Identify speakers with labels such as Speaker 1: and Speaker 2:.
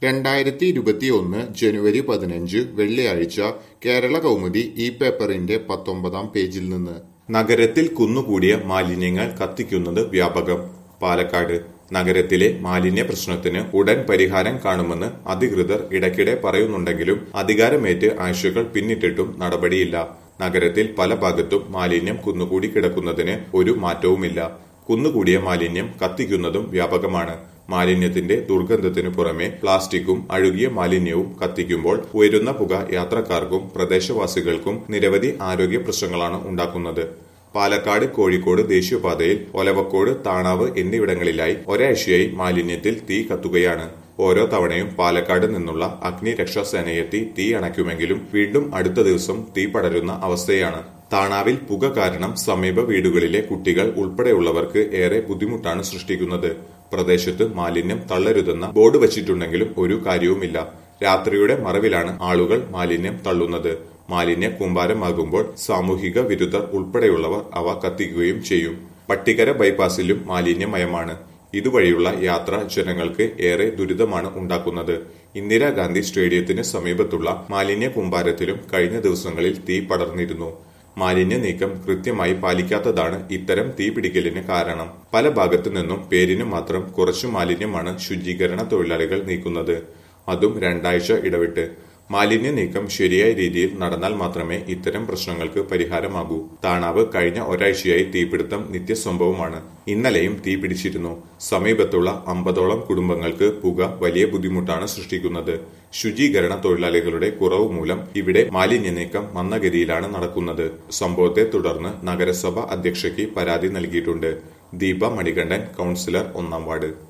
Speaker 1: രണ്ടായിരത്തി ഇരുപത്തിയൊന്ന് ജനുവരി പതിനഞ്ച് വെള്ളിയാഴ്ച കേരള കൗമുദി ഈ പേപ്പറിന്റെ പത്തൊമ്പതാം പേജിൽ നിന്ന്
Speaker 2: നഗരത്തിൽ കുന്നുകൂടിയ മാലിന്യങ്ങൾ കത്തിക്കുന്നത് വ്യാപകം പാലക്കാട് നഗരത്തിലെ മാലിന്യ പ്രശ്നത്തിന് ഉടൻ പരിഹാരം കാണുമെന്ന് അധികൃതർ ഇടയ്ക്കിടെ പറയുന്നുണ്ടെങ്കിലും അധികാരമേറ്റ് ആഴ്ചകൾ പിന്നിട്ടിട്ടും നടപടിയില്ല നഗരത്തിൽ പല ഭാഗത്തും മാലിന്യം കുന്നുകൂടി കിടക്കുന്നതിന് ഒരു മാറ്റവുമില്ല കുന്നുകൂടിയ മാലിന്യം കത്തിക്കുന്നതും വ്യാപകമാണ് മാലിന്യത്തിന്റെ ദുർഗന്ധത്തിനു പുറമെ പ്ലാസ്റ്റിക്കും അഴുകിയ മാലിന്യവും കത്തിക്കുമ്പോൾ ഉയരുന്ന പുക യാത്രക്കാർക്കും പ്രദേശവാസികൾക്കും നിരവധി ആരോഗ്യ പ്രശ്നങ്ങളാണ് ഉണ്ടാക്കുന്നത് പാലക്കാട് കോഴിക്കോട് ദേശീയപാതയിൽ ഒലവക്കോട് താണാവ് എന്നിവിടങ്ങളിലായി ഒരാഴ്ചയായി മാലിന്യത്തിൽ തീ കത്തുകയാണ് ഓരോ തവണയും പാലക്കാട് നിന്നുള്ള അഗ്നിരക്ഷാസേനയെത്തി തീ അണയ്ക്കുമെങ്കിലും വീണ്ടും അടുത്ത ദിവസം തീ പടരുന്ന അവസ്ഥയാണ് താണാവിൽ പുക കാരണം സമീപ വീടുകളിലെ കുട്ടികൾ ഉൾപ്പെടെയുള്ളവർക്ക് ഏറെ ബുദ്ധിമുട്ടാണ് സൃഷ്ടിക്കുന്നത് പ്രദേശത്ത് മാലിന്യം തള്ളരുതെന്ന ബോർഡ് വച്ചിട്ടുണ്ടെങ്കിലും ഒരു കാര്യവുമില്ല രാത്രിയുടെ മറവിലാണ് ആളുകൾ മാലിന്യം തള്ളുന്നത് മാലിന്യ കൂമ്പാരമാകുമ്പോൾ സാമൂഹിക വിരുദ്ധർ ഉൾപ്പെടെയുള്ളവർ അവ കത്തിക്കുകയും ചെയ്യും പട്ടിക്കര ബൈപ്പാസിലും മാലിന്യമയമാണ് ഇതുവഴിയുള്ള യാത്ര ജനങ്ങൾക്ക് ഏറെ ദുരിതമാണ് ഉണ്ടാക്കുന്നത് ഇന്ദിരാഗാന്ധി സ്റ്റേഡിയത്തിന് സമീപത്തുള്ള മാലിന്യ കൂമ്പാരത്തിലും കഴിഞ്ഞ ദിവസങ്ങളിൽ തീ പടർന്നിരുന്നു മാലിന്യ നീക്കം കൃത്യമായി പാലിക്കാത്തതാണ് ഇത്തരം തീപിടിക്കലിന് കാരണം പല ഭാഗത്തു നിന്നും പേരിന് മാത്രം കുറച്ചു മാലിന്യമാണ് ശുചീകരണ തൊഴിലാളികൾ നീക്കുന്നത് അതും രണ്ടാഴ്ച ഇടവിട്ട് മാലിന്യ നീക്കം ശരിയായ രീതിയിൽ നടന്നാൽ മാത്രമേ ഇത്തരം പ്രശ്നങ്ങൾക്ക് പരിഹാരമാകൂ താണാവ് കഴിഞ്ഞ ഒരാഴ്ചയായി തീപിടുത്തം നിത്യസംഭവമാണ് ഇന്നലെയും തീ പിടിച്ചിരുന്നു സമീപത്തുള്ള അമ്പതോളം കുടുംബങ്ങൾക്ക് പുക വലിയ ബുദ്ധിമുട്ടാണ് സൃഷ്ടിക്കുന്നത് ശുചീകരണ തൊഴിലാളികളുടെ കുറവ് മൂലം ഇവിടെ മാലിന്യ നീക്കം മന്ദഗതിയിലാണ് നടക്കുന്നത് സംഭവത്തെ തുടർന്ന് നഗരസഭ അധ്യക്ഷയ്ക്ക് പരാതി നൽകിയിട്ടുണ്ട് ദീപ മണികണ്ഠൻ കൌൺസിലർ ഒന്നാം വാർഡ്